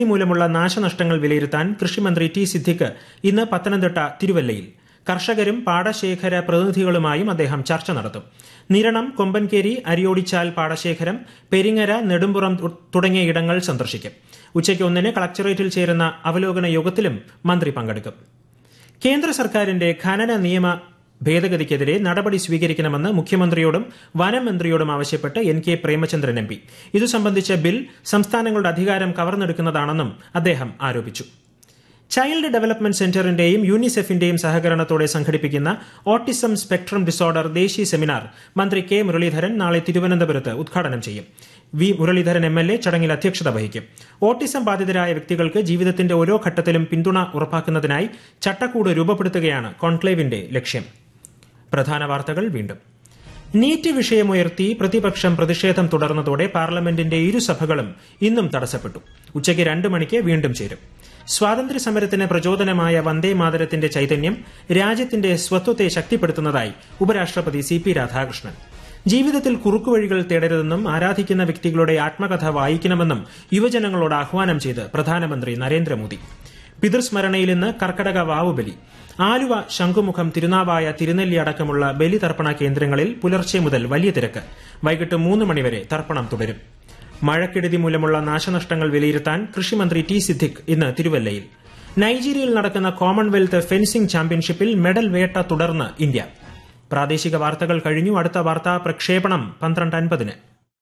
മൂലമുള്ള നാശനഷ്ടങ്ങൾ വിലയിരുത്താൻ കൃഷിമന്ത്രി ടി സിദ്ദിഖ് ഇന്ന് പത്തനംതിട്ട തിരുവല്ലയിൽ കർഷകരും പാടശേഖര പ്രതിനിധികളുമായും അദ്ദേഹം ചർച്ച നടത്തും നിരണം കൊമ്പൻകേരി അരിയോടിച്ചാൽ പാടശേഖരം പെരിങ്ങര നെടുമ്പുറം തുടങ്ങിയ ഇടങ്ങൾ സന്ദർശിക്കും ഉച്ചയ്ക്ക് ഒന്നിന് കളക്ടറേറ്റിൽ ചേരുന്ന അവലോകന യോഗത്തിലും മന്ത്രി പങ്കെടുക്കും കേന്ദ്ര സർക്കാരിന്റെ ഖനന നിയമ ഭേദഗതിക്കെതിരെ നടപടി സ്വീകരിക്കണമെന്ന് മുഖ്യമന്ത്രിയോടും വനമന്ത്രിയോടും ആവശ്യപ്പെട്ട് N K Premachandran M P ഇതു സംബന്ധിച്ച ബിൽ സംസ്ഥാനങ്ങളുടെ അധികാരം കവർന്നെടുക്കുന്നതാണെന്നും അദ്ദേഹം ആരോപിച്ചു ചൈൽഡ് ഡെവലപ്മെന്റ് സെന്ററിന്റെയും യൂണിസെഫിന്റെയും സഹകരണത്തോടെ സംഘടിപ്പിക്കുന്ന ഓട്ടിസം സ്പെക്ട്രം ഡിസോർഡർ ദേശീയ സെമിനാർ മന്ത്രി കെ മുരളീധരൻ നാളെ തിരുവനന്തപുരത്ത് ഉദ്ഘാടനം ചെയ്യും V Muraleedharan M L A ചടങ്ങിൽ അധ്യക്ഷത വഹിക്കും ഓട്ടിസം ബാധിതരായ വ്യക്തികൾക്ക് ജീവിതത്തിന്റെ ഓരോ ഘട്ടത്തിലും പിന്തുണ ഉറപ്പാക്കുന്നതിനായി ചട്ടക്കൂട് രൂപപ്പെടുത്തുകയാണ് കോൺക്ലേവിന്റെ ലക്ഷ്യം പ്രധാന വാർത്തകൾ വീണ്ടും നീറ്റ് വിഷയമുയർത്തി പ്രതിപക്ഷം പ്രതിഷേധം തുടർന്നതോടെ പാർലമെന്റിന്റെ ഇരുസഭകളും ഇന്നും തടസ്സപ്പെട്ടു ഉച്ചയ്ക്ക് രണ്ട് മണിക്ക് വീണ്ടും ചേരും സ്വാതന്ത്ര്യ സമരത്തിന് പ്രചോദനമായ വന്ദേ മാതരത്തിന്റെ ചൈതന്യം രാജ്യത്തിന്റെ സ്വത്വത്തെ ശക്തിപ്പെടുത്തുന്നതായി ഉപരാഷ്ട്രപതി സി പി രാധാകൃഷ്ണൻ ജീവിതത്തിൽ കുറുക്കുവഴികൾ തേടരുതെന്നും ആരാധിക്കുന്ന വ്യക്തികളുടെ ആത്മകഥ വായിക്കണമെന്നും യുവജനങ്ങളോട് ആഹ്വാനം ചെയ്ത് പ്രധാനമന്ത്രി നരേന്ദ്രമോദി പിതൃസ്മരണയിൽ ഇന്ന് കർക്കടക വാവുബലി ആലുവ ശംഖുമുഖം തിരുനാവായ തിരുനെല്ലി അടക്കമുള്ള ബലിതർപ്പണ കേന്ദ്രങ്ങളിൽ പുലർച്ചെ മുതൽ വലിയ തിരക്ക് വൈകിട്ട് മൂന്ന് മണിവരെ തർപ്പണം തുടരും മഴക്കെടുതി മൂലമുള്ള നാശനഷ്ടങ്ങൾ വിലയിരുത്താൻ കൃഷിമന്ത്രി ടി സിദ്ദിഖ് ഇന്ന് തിരുവല്ലയിൽ നൈജീരിയയിൽ നടക്കുന്ന കോമൺവെൽത്ത് ഫെൻസിംഗ് ചാമ്പ്യൻഷിപ്പിൽ മെഡൽ വേട്ട തുടർന്ന് ഇന്ത്യ പ്രാദേശിക വാർത്തകൾ കഴിഞ്ഞു അടുത്ത വാർത്താ പ്രക്ഷേപണം പന്ത്രണ്ട് അൻപതിന്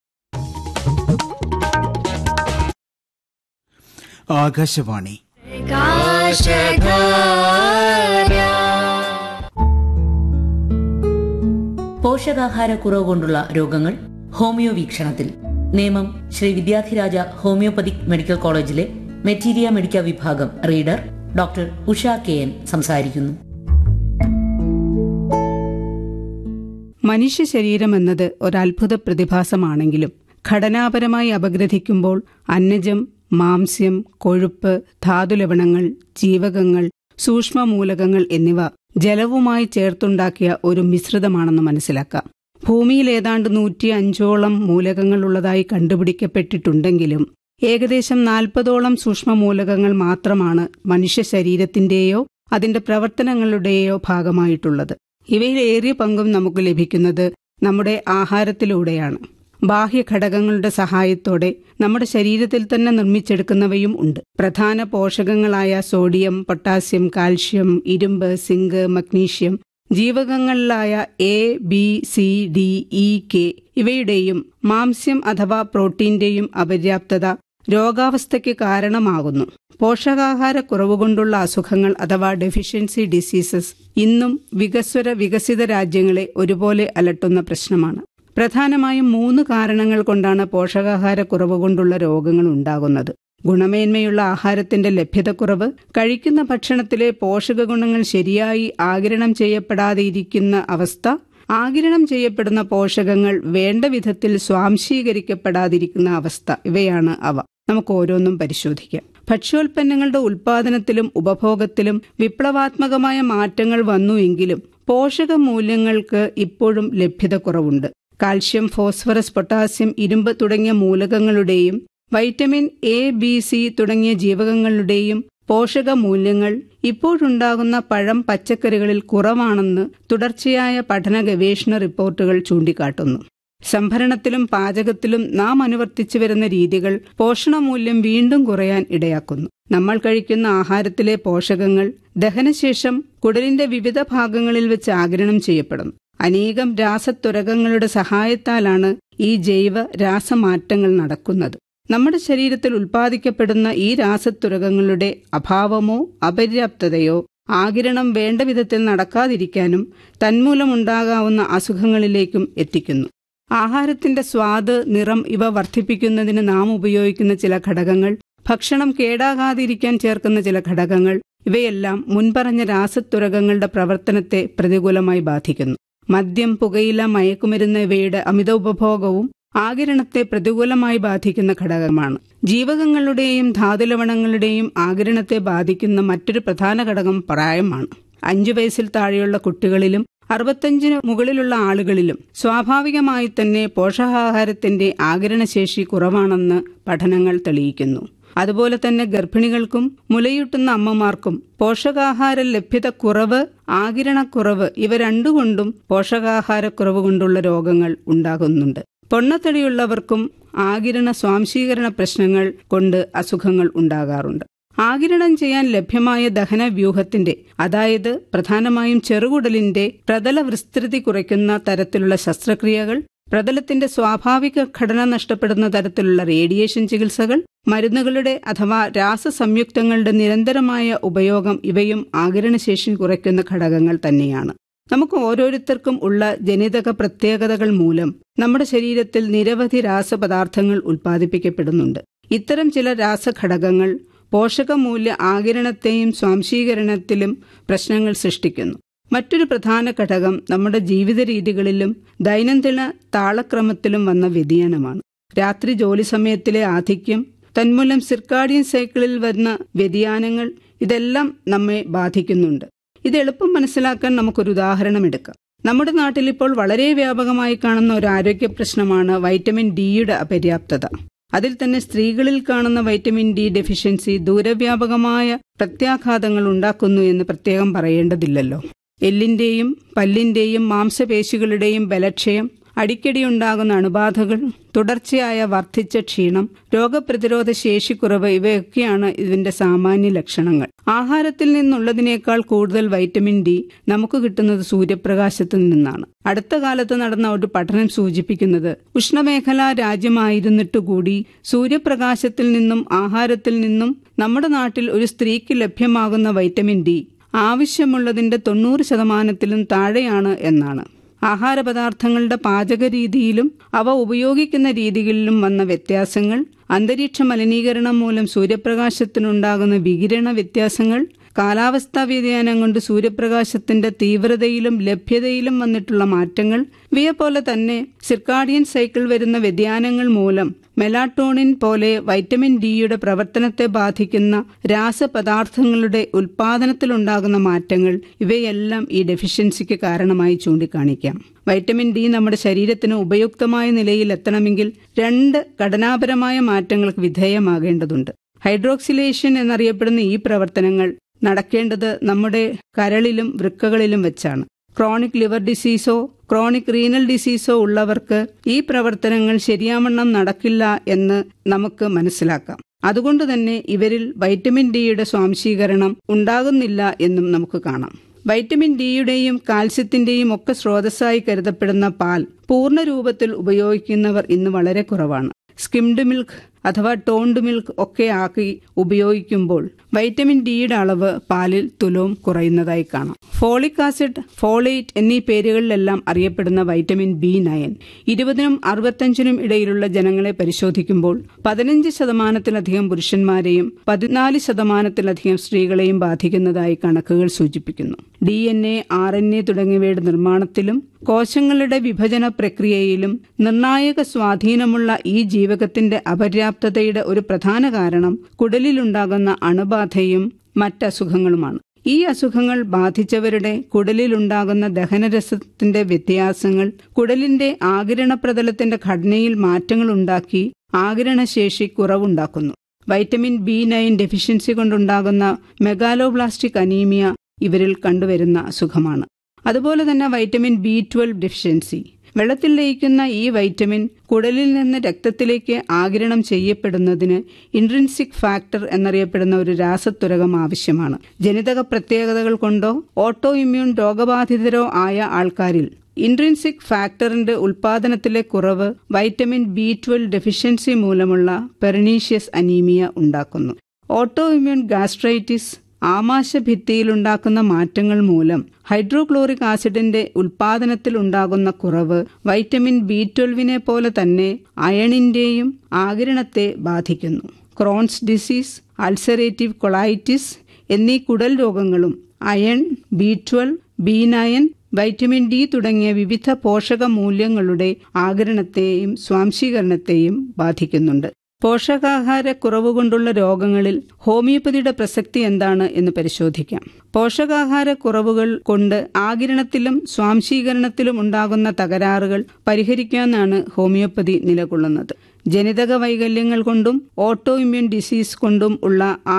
ആകാശവാണി പോഷകാഹാരക്കുറവ് കൊണ്ടുള്ള രോഗങ്ങൾ ഹോമിയോ വീക്ഷണത്തിൽ നിയമം ശ്രീ വിദ്യാധിരാജ ഹോമിയോപ്പതിക് മെഡിക്കൽ കോളേജിലെ മെറ്റീരിയ മെഡിക്ക വിഭാഗം reader doctor Usha K N സംസാരിക്കുന്നു മനുഷ്യ ശരീരമെന്നത് ഒരത്ഭുത പ്രതിഭാസമാണെങ്കിലും ഘടനാപരമായി അപഗ്രഥിക്കുമ്പോൾ അന്നജം മാംസ്യം കൊഴുപ്പ് ധാതുലവണങ്ങൾ ജീവകങ്ങൾ സൂക്ഷ്മമൂലകങ്ങൾ എന്നിവ ജലവുമായി ചേർത്തുണ്ടാക്കിയ ഒരു മിശ്രിതമാണെന്ന് മനസ്സിലാക്കാം ഭൂമിയിൽ ഏതാണ്ട് നൂറ്റി അഞ്ചോളം മൂലകങ്ങളുള്ളതായി കണ്ടുപിടിക്കപ്പെട്ടിട്ടുണ്ടെങ്കിലും ഏകദേശം നാൽപ്പതോളം സൂക്ഷ്മമൂലകങ്ങൾ മാത്രമാണ് മനുഷ്യ ശരീരത്തിന്റെയോ അതിന്റെ പ്രവർത്തനങ്ങളുടെയോ ഭാഗമായിട്ടുള്ളത് ഇവയിൽ ഏറിയ പങ്കും നമുക്ക് ലഭിക്കുന്നത് നമ്മുടെ ആഹാരത്തിലൂടെയാണ് ബാഹ്യ ഘടകങ്ങളുടെ സഹായത്തോടെ നമ്മുടെ ശരീരത്തിൽ തന്നെ നിർമ്മിച്ചെടുക്കുന്നവയും ഉണ്ട് പ്രധാന പോഷകങ്ങളായ സോഡിയം പൊട്ടാസ്യം കാൽഷ്യം ഇരുമ്പ് സിങ്ക് മഗ്നീഷ്യം ജീവകങ്ങളിലായ A B C D E K ഇവയുടെയും മാംസ്യം അഥവാ പ്രോട്ടീന്റെയും അപര്യാപ്തത രോഗാവസ്ഥയ്ക്ക് കാരണമാകുന്നു പോഷകാഹാരക്കുറവ് കൊണ്ടുള്ള അസുഖങ്ങൾ അഥവാ ഡെഫിഷ്യൻസി ഡിസീസസ് ഇന്നും വികസ്വര വികസിത രാജ്യങ്ങളെ ഒരുപോലെ അലട്ടുന്ന പ്രശ്നമാണ് പ്രധാനമായും മൂന്ന് കാരണങ്ങൾ കൊണ്ടാണ് പോഷകാഹാരക്കുറവ് കൊണ്ടുള്ള രോഗങ്ങൾ ഉണ്ടാകുന്നത് ഗുണമേന്മയുള്ള ആഹാരത്തിന്റെ ലഭ്യതക്കുറവ് കഴിക്കുന്ന ഭക്ഷണത്തിലെ പോഷക ഗുണങ്ങൾ ശരിയായി ആകിരണം ചെയ്യപ്പെടാതെയിരിക്കുന്ന അവസ്ഥ ആകിരണം ചെയ്യപ്പെടുന്ന പോഷകങ്ങൾ വേണ്ട വിധത്തിൽ സ്വാംശീകരിക്കപ്പെടാതിരിക്കുന്ന അവസ്ഥ ഇവയാണ് അവ നമുക്ക് ഓരോന്നും പരിശോധിക്കാം ഭക്ഷ്യോൽപ്പന്നങ്ങളുടെ ഉൽപാദനത്തിലും ഉപഭോഗത്തിലും വിപ്ലവാത്മകമായ മാറ്റങ്ങൾ വന്നുവെങ്കിലും പോഷക മൂല്യങ്ങൾക്ക് ഇപ്പോഴും ലഭ്യത കുറവുണ്ട് കാൽഷ്യം ഫോസ്ഫറസ് പൊട്ടാസ്യം ഇരുമ്പ് തുടങ്ങിയ മൂലകങ്ങളുടെയും വൈറ്റമിൻ എ ബി സി തുടങ്ങിയ ജീവകങ്ങളുടെയും പോഷക മൂല്യങ്ങൾ ഇപ്പോഴുണ്ടാകുന്ന പഴം പച്ചക്കറികളിൽ കുറവാണെന്ന് തുടർച്ചയായ പഠന ഗവേഷണ റിപ്പോർട്ടുകൾ ചൂണ്ടിക്കാട്ടുന്നു സംഭരണത്തിലും പാചകത്തിലും നാം അനുവർത്തിച്ചു വരുന്ന രീതികൾ പോഷണമൂല്യം വീണ്ടും കുറയാൻ ഇടയാക്കുന്നു നമ്മൾ കഴിക്കുന്ന ആഹാരത്തിലെ പോഷകങ്ങൾ ദഹനശേഷം കുടലിന്റെ വിവിധ ഭാഗങ്ങളിൽ വെച്ച് ആഗിരണം ചെയ്യപ്പെടുന്നു അനേകം രാസത്വരകങ്ങളുടെ സഹായത്താലാണ് ഈ ജൈവ രാസമാറ്റങ്ങൾ നടക്കുന്നത് നമ്മുടെ ശരീരത്തിൽ ഉൽപ്പാദിക്കപ്പെടുന്ന ഈ രാസത്തുരകങ്ങളുടെ അഭാവമോ അപര്യാപ്തതയോ ആകിരണം വേണ്ട വിധത്തിൽ നടക്കാതിരിക്കാനും തന്മൂലമുണ്ടാകാവുന്ന അസുഖങ്ങളിലേക്കും എത്തിക്കുന്നു ആഹാരത്തിന്റെ സ്വാദ് നിറം ഇവ വർദ്ധിപ്പിക്കുന്നതിന് നാം ഉപയോഗിക്കുന്ന ചില ഘടകങ്ങൾ ഭക്ഷണം കേടാകാതിരിക്കാൻ ചേർക്കുന്ന ചില ഘടകങ്ങൾ ഇവയെല്ലാം മുൻപറഞ്ഞ രാസത്തുരകങ്ങളുടെ പ്രവർത്തനത്തെ പ്രതികൂലമായി ബാധിക്കുന്നു മദ്യം പുകയില മയക്കുമരുന്ന് ഇവയുടെ അമിത ഉപഭോഗവും ആകിരണത്തെ പ്രതികൂലമായി ബാധിക്കുന്ന ഘടകമാണ് ജീവകങ്ങളുടെയും ധാതുലവണങ്ങളുടെയും ആകിരണത്തെ ബാധിക്കുന്ന മറ്റൊരു പ്രധാന ഘടകം പ്രായമാണ് അഞ്ചു വയസ്സിൽ താഴെയുള്ള കുട്ടികളിലും അറുപത്തഞ്ചിന് മുകളിലുള്ള ആളുകളിലും സ്വാഭാവികമായി തന്നെ പോഷകാഹാരത്തിന്റെ ആകിരണശേഷി കുറവാണെന്ന് പഠനങ്ങൾ തെളിയിക്കുന്നു അതുപോലെ തന്നെ ഗർഭിണികൾക്കും മുലയൂട്ടുന്ന അമ്മമാർക്കും പോഷകാഹാര ലഭ്യത കുറവ് ആകിരണക്കുറവ് ഇവ രണ്ടുകൊണ്ടും പോഷകാഹാരക്കുറവ് കൊണ്ടുള്ള രോഗങ്ങൾ ഉണ്ടാകുന്നുണ്ട് പൊണ്ണത്തടിയുള്ളവർക്കും ആകിരണ സ്വാംശീകരണ പ്രശ്നങ്ങൾ കൊണ്ട് അസുഖങ്ങൾ ഉണ്ടാകാറുണ്ട് ആകിരണം ചെയ്യാൻ ലഭ്യമായ ദഹന വ്യൂഹത്തിന്റെ അതായത് പ്രധാനമായും ചെറുകുടലിന്റെ പ്രതല വിസ്തൃതി കുറയ്ക്കുന്ന തരത്തിലുള്ള ശസ്ത്രക്രിയകൾ പ്രതലത്തിന്റെ സ്വാഭാവിക ഘടന നഷ്ടപ്പെടുന്ന തരത്തിലുള്ള റേഡിയേഷൻ ചികിത്സകൾ മരുന്നുകളുടെ അഥവാ രാസസംയുക്തങ്ങളുടെ നിരന്തരമായ ഉപയോഗം ഇവയും ആകിരണശേഷി കുറയ്ക്കുന്ന ഘടകങ്ങൾ തന്നെയാണ് നമുക്ക് ഓരോരുത്തർക്കും ഉള്ള ജനിതക പ്രത്യേകതകൾ മൂലം നമ്മുടെ ശരീരത്തിൽ നിരവധി രാസപദാർത്ഥങ്ങൾ ഉൽപ്പാദിപ്പിക്കപ്പെടുന്നുണ്ട് ഇത്തരം ചില രാസഘടകങ്ങൾ പോഷകമൂല്യ ആകിരണത്തെയും സ്വാംശീകരണത്തിലും പ്രശ്നങ്ങൾ സൃഷ്ടിക്കുന്നു മറ്റൊരു പ്രധാന ഘടകം നമ്മുടെ ജീവിത രീതികളിലും ദൈനംദിന താളക്രമത്തിലും വന്ന വ്യതിയാനമാണ് രാത്രി ജോലി സമയത്തിലെ ആധിക്യം തന്മൂലം സിർക്കാഡിയൻ സൈക്കിളിൽ വരുന്ന വ്യതിയാനങ്ങൾ ഇതെല്ലാം നമ്മെ ബാധിക്കുന്നുണ്ട് ഇത് എളുപ്പം മനസ്സിലാക്കാൻ നമുക്കൊരു ഉദാഹരണം എടുക്കാം നമ്മുടെ നാട്ടിൽ ഇപ്പോൾ വളരെ വ്യാപകമായി കാണുന്ന ഒരു ആരോഗ്യ പ്രശ്നമാണ് വൈറ്റമിൻ ഡിയുടെ അപര്യാപ്തത അതിൽ തന്നെ സ്ത്രീകളിൽ കാണുന്ന വൈറ്റമിൻ ഡി ഡെഫിഷ്യൻസി ദൂരവ്യാപകമായ പ്രത്യാഘാതങ്ങൾ ഉണ്ടാക്കുന്നു എന്ന് പ്രത്യേകം പറയേണ്ടതില്ലല്ലോ എല്ലിന്റെയും പല്ലിന്റെയും മാംസപേശികളുടെയും ബലക്ഷയം അടിക്കടി ഉണ്ടാകുന്ന അണുബാധകൾ തുടർച്ചയായ വർദ്ധിച്ച ക്ഷീണം രോഗപ്രതിരോധ ശേഷിക്കുറവ് ഇവയൊക്കെയാണ് ഇതിന്റെ സാമാന്യ ലക്ഷണങ്ങൾ ആഹാരത്തിൽ നിന്നുള്ളതിനേക്കാൾ കൂടുതൽ വൈറ്റമിൻ ഡി നമുക്ക് കിട്ടുന്നത് സൂര്യപ്രകാശത്തിൽ നിന്നാണ് അടുത്ത കാലത്ത് നടന്ന ഒരു പഠനം സൂചിപ്പിക്കുന്നത് ഉഷ്ണമേഖലാ രാജ്യമായിരുന്നിട്ടുകൂടി സൂര്യപ്രകാശത്തിൽ നിന്നും ആഹാരത്തിൽ നിന്നും നമ്മുടെ നാട്ടിൽ ഒരു സ്ത്രീക്ക് ലഭ്യമാകുന്ന വൈറ്റമിൻ ഡി ആവശ്യമുള്ളതിന്റെ തൊണ്ണൂറ് ശതമാനത്തിലും താഴെയാണ് എന്നാണ് ആഹാരപദാർത്ഥങ്ങളുടെ പാചക രീതിയിലും അവ ഉപയോഗിക്കുന്ന രീതികളിലും വന്ന വ്യത്യാസങ്ങൾ അന്തരീക്ഷ മലിനീകരണം മൂലം സൂര്യപ്രകാശത്തിനുണ്ടാകുന്ന വികിരണ വ്യത്യാസങ്ങൾ കാലാവസ്ഥാ വ്യതിയാനം കൊണ്ട് സൂര്യപ്രകാശത്തിന്റെ തീവ്രതയിലും ലഭ്യതയിലും വന്നിട്ടുള്ള മാറ്റങ്ങൾ ഇവയെപ്പോലെ തന്നെ സിർക്കാഡിയൻ സൈക്കിൾ വരുന്ന വ്യതിയാനങ്ങൾ മൂലം മെലാട്ടോണിൻ പോലെ വൈറ്റമിൻ ഡിയുടെ പ്രവർത്തനത്തെ ബാധിക്കുന്ന രാസപദാർത്ഥങ്ങളുടെ ഉൽപാദനത്തിലുണ്ടാകുന്ന മാറ്റങ്ങൾ ഇവയെല്ലാം ഈ ഡെഫിഷ്യൻസിക്ക് കാരണമായി ചൂണ്ടിക്കാണിക്കാം വൈറ്റമിൻ ഡി നമ്മുടെ ശരീരത്തിന് ഉപയുക്തമായ നിലയിൽ എത്തണമെങ്കിൽ രണ്ട് ഘടനാപരമായ മാറ്റങ്ങൾക്ക് വിധേയമാകേണ്ടതുണ്ട് ഹൈഡ്രോക്സിലേഷൻ എന്നറിയപ്പെടുന്ന ഈ പ്രവർത്തനങ്ങൾ നടക്കേണ്ടത് നമ്മുടെ കരളിലും വൃക്കകളിലും വെച്ചാണ് ക്രോണിക് ലിവർ ഡിസീസോ ക്രോണിക് റീനൽ ഡിസീസോ ഉള്ളവർക്ക് ഈ പ്രവർത്തനങ്ങൾ ശരിയാവണ്ണം നടക്കില്ല എന്ന് നമുക്ക് മനസ്സിലാക്കാം അതുകൊണ്ട് തന്നെ ഇവരിൽ വൈറ്റമിൻ ഡിയുടെ സ്വാംശീകരണം ഉണ്ടാകുന്നില്ല എന്നും നമുക്ക് കാണാം വൈറ്റമിൻ ഡിയുടെയും കാൽസ്യത്തിന്റെയും ഒക്കെ സ്രോതസ്സായി കരുതപ്പെടുന്ന പാൽ പൂർണ്ണ രൂപത്തിൽ ഉപയോഗിക്കുന്നവർ ഇന്ന് വളരെ കുറവാണ് സ്കിംഡ് മിൽക്ക് അഥവാ ടോണ്ട് മിൽക്ക് ഒക്കെ ആക്കി ഉപയോഗിക്കുമ്പോൾ വൈറ്റമിൻ ഡിയുടെ അളവ് പാലിൽ തുലവും കുറയുന്നതായി കാണാം ഫോളിക് ആസിഡ് ഫോളേറ്റ് എന്നീ പേരുകളിലെല്ലാം അറിയപ്പെടുന്ന വൈറ്റമിൻ ബി നയൻ ഇരുപതിനും അറുപത്തഞ്ചിനും ഇടയിലുള്ള ജനങ്ങളെ പരിശോധിക്കുമ്പോൾ പതിനഞ്ച് ശതമാനത്തിലധികം പുരുഷന്മാരെയും പതിനാല് ശതമാനത്തിലധികം സ്ത്രീകളെയും ബാധിക്കുന്നതായി കണക്കുകൾ സൂചിപ്പിക്കുന്നു D N A R N A തുടങ്ങിയവയുടെ നിർമ്മാണത്തിലും കോശങ്ങളുടെ വിഭജന പ്രക്രിയയിലും നിർണായക സ്വാധീനമുള്ള ഈ ജീവകത്തിന്റെ അപര്യാപ്തതയുടെ ഒരു പ്രധാന കാരണം കുടലിലുണ്ടാകുന്ന അണുബാധയും മറ്റസുഖങ്ങളുമാണ് ഈ അസുഖങ്ങൾ ബാധിച്ചവരുടെ കുടലിലുണ്ടാകുന്ന ദഹനരസത്തിന്റെ വ്യത്യാസങ്ങൾ കുടലിന്റെ ആകിരണ പ്രതലത്തിന്റെ ഘടനയിൽ മാറ്റങ്ങൾ ഉണ്ടാക്കി ആകിരണശേഷി കുറവുണ്ടാക്കുന്നു വൈറ്റമിൻ ബി നയൻ ഡെഫിഷ്യൻസി കൊണ്ടുണ്ടാകുന്ന മെഗാലോബ്ലാസ്റ്റിക് അനീമിയ ഇവരിൽ കണ്ടുവരുന്ന അസുഖമാണ് അതുപോലെ തന്നെ വൈറ്റമിൻ ബി ട്വൽവ് ഡെഫിഷ്യൻസി വെള്ളത്തിൽ ലയിക്കുന്ന ഈ വൈറ്റമിൻ കുടലിൽ നിന്ന് രക്തത്തിലേക്ക് ആകിരണം ചെയ്യപ്പെടുന്നതിന് ഇൻട്രിൻസിക് ഫാക്ടർ എന്നറിയപ്പെടുന്ന ഒരു രാസത്വരകം ആവശ്യമാണ് ജനിതക പ്രത്യേകതകൾ കൊണ്ടോ ഓട്ടോ ഇമ്മ്യൂൺ രോഗബാധിതരോ ആയ ആൾക്കാരിൽ ഇൻട്രിൻസിക് ഫാക്ടറിന്റെ ഉൽപാദനത്തിലെ കുറവ് വൈറ്റമിൻ ബി ട്വൽവ് ഡെഫിഷ്യൻസി മൂലമുള്ള പെർണീഷ്യസ് അനീമിയ ഉണ്ടാക്കുന്നു ഓട്ടോ ഇമ്മ്യൂൺ ഗാസ്ട്രൈറ്റിസ് ആമാശഭിത്തിയിലുണ്ടാക്കുന്ന മാറ്റങ്ങൾ മൂലം ഹൈഡ്രോക്ലോറിക് ആസിഡിന്റെ ഉൽപാദനത്തിൽ ഉണ്ടാകുന്ന കുറവ് വൈറ്റമിൻ ബി ട്വൽവിനെ പോലെ തന്നെ അയണിന്റെയും ആകിരണത്തെ ബാധിക്കുന്നു ക്രോൺസ് ഡിസീസ് അൾസറേറ്റീവ് കൊളൈറ്റിസ് എന്നീ കുടൽ രോഗങ്ങളും iron B twelve B nine vitamin D തുടങ്ങിയ വിവിധ പോഷക മൂല്യങ്ങളുടെ ആകിരണത്തെയും സ്വാംശീകരണത്തെയും ബാധിക്കുന്നുണ്ട് പോഷകാഹാര കുറവ് കൊണ്ടുള്ള രോഗങ്ങളിൽ ഹോമിയോപ്പതിയുടെ പ്രസക്തി എന്താണ് എന്ന് പരിശോധിക്കാം പോഷകാഹാര കുറവുകൾ കൊണ്ട് ആകിരണത്തിലും സ്വാംശീകരണത്തിലും ഉണ്ടാകുന്ന തകരാറുകൾ പരിഹരിക്കാനാണ് ഹോമിയോപ്പതി നിലകൊള്ളുന്നത് ജനിതക വൈകല്യങ്ങൾ കൊണ്ടും ഓട്ടോ ഇമ്മ്യൂൺ ഡിസീസ് കൊണ്ടും ഉള്ള